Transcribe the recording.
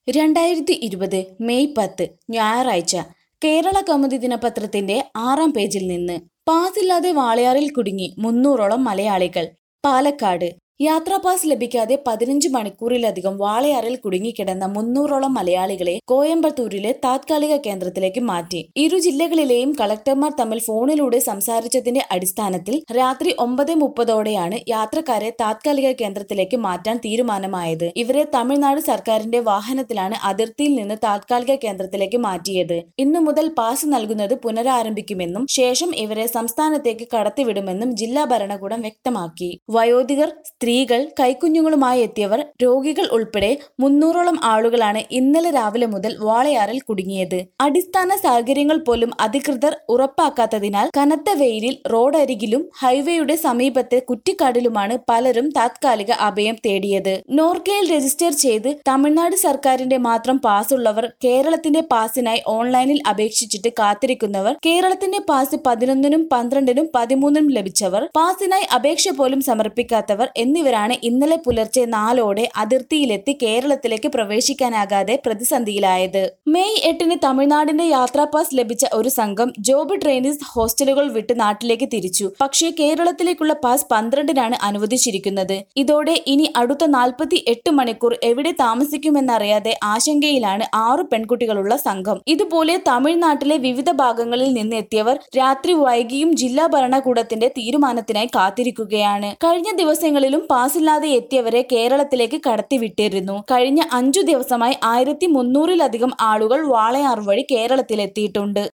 രണ്ടായിരത്തി ഇരുപത് മെയ് പത്ത് ഞായറാഴ്ച കേരള കൗമുദി ദിനപത്രത്തിന്റെ ആറാം പേജിൽ നിന്ന് പാസില്ലാതെ വാളയാറിൽ കുടുങ്ങി മുന്നൂറോളം മലയാളികൾ പാലക്കാട് യാത്രാ പാസ് ലഭിക്കാതെ പതിനഞ്ച് മണിക്കൂറിലധികം വാളയാറിൽ കുടുങ്ങിക്കിടന്ന മുന്നൂറോളം മലയാളികളെ കോയമ്പത്തൂരിലെ താത്കാലിക കേന്ദ്രത്തിലേക്ക് മാറ്റി ഇരു ജില്ലകളിലെയും കളക്ടർമാർ തമ്മിൽ ഫോണിലൂടെ സംസാരിച്ചതിന്റെ അടിസ്ഥാനത്തിൽ രാത്രി ഒമ്പത് മുപ്പതോടെയാണ് യാത്രക്കാരെ താത്കാലിക കേന്ദ്രത്തിലേക്ക് മാറ്റാൻ തീരുമാനമായത് ഇവരെ തമിഴ്നാട് സർക്കാരിന്റെ വാഹനത്തിലാണ് അതിർത്തിയിൽ നിന്ന് താത്കാലിക കേന്ദ്രത്തിലേക്ക് മാറ്റിയത് ഇന്നു മുതൽ പാസ് നൽകുന്നത് പുനരാരംഭിക്കുമെന്നും ശേഷം ഇവരെ സംസ്ഥാനത്തേക്ക് കടത്തിവിടുമെന്നും ജില്ലാ ഭരണകൂടം വ്യക്തമാക്കി വയോധികർ സ്ത്രീകൾ കൈക്കുഞ്ഞുങ്ങളുമായി എത്തിയവർ രോഗികൾ ഉൾപ്പെടെ മുന്നൂറോളം ആളുകളാണ് ഇന്നലെ രാവിലെ മുതൽ വാളയാറിൽ കുടുങ്ങിയത് അടിസ്ഥാന സൗകര്യങ്ങൾ പോലും അധികൃതർ ഉറപ്പാക്കാത്തതിനാൽ കനത്ത വെയിലിൽ റോഡരികിലും ഹൈവേയുടെ സമീപത്തെ കുറ്റിക്കാടിലുമാണ് പലരും താത്കാലിക അഭയം തേടിയത് നോർക്കയിൽ രജിസ്റ്റർ ചെയ്ത് തമിഴ്നാട് സർക്കാരിന്റെ മാത്രം പാസ്സുള്ളവർ കേരളത്തിന്റെ പാസിനായി ഓൺലൈനിൽ അപേക്ഷിച്ചിട്ട് കാത്തിരിക്കുന്നവർ കേരളത്തിന്റെ പാസ് പതിനൊന്നിനും പന്ത്രണ്ടിനും പതിമൂന്നിനും ലഭിച്ചവർ പാസിനായി അപേക്ഷ പോലും സമർപ്പിക്കാത്തവർ എന്നിവരാണ് ഇന്നലെ പുലർച്ചെ നാലോടെ അതിർത്തിയിലെത്തി കേരളത്തിലേക്ക് പ്രവേശിക്കാനാകാതെ പ്രതിസന്ധിയിലായത് മെയ് എട്ടിന് തമിഴ്നാടിന്റെ യാത്രാ പാസ് ലഭിച്ച ഒരു സംഘം ജോബ് ട്രെയിനീസ് ഹോസ്റ്റലുകൾ വിട്ട് നാട്ടിലേക്ക് തിരിച്ചു പക്ഷേ കേരളത്തിലേക്കുള്ള പാസ് പന്ത്രണ്ടിനാണ് അനുവദിച്ചിരിക്കുന്നത് ഇതോടെ ഇനി അടുത്ത നാൽപ്പത്തി എട്ട് മണിക്കൂർ എവിടെ താമസിക്കുമെന്നറിയാതെ ആശങ്കയിലാണ് ആറു പെൺകുട്ടികളുള്ള സംഘം ഇതുപോലെ തമിഴ്നാട്ടിലെ വിവിധ ഭാഗങ്ങളിൽ നിന്ന് എത്തിയവർ രാത്രി വൈകിയും ജില്ലാ ഭരണകൂടത്തിന്റെ തീരുമാനത്തിനായി കാത്തിരിക്കുകയാണ് കഴിഞ്ഞ ദിവസങ്ങളിലും പാസില്ലാതെ എത്തിയവരെ കേരളത്തിലേക്ക് കടത്തിവിട്ടിരുന്നു കഴിഞ്ഞ അഞ്ചു ദിവസമായി ആയിരത്തി മുന്നൂറിലധികം ആളുകൾ വാളയാർ വഴി കേരളത്തിലെത്തിയിട്ടുണ്ട്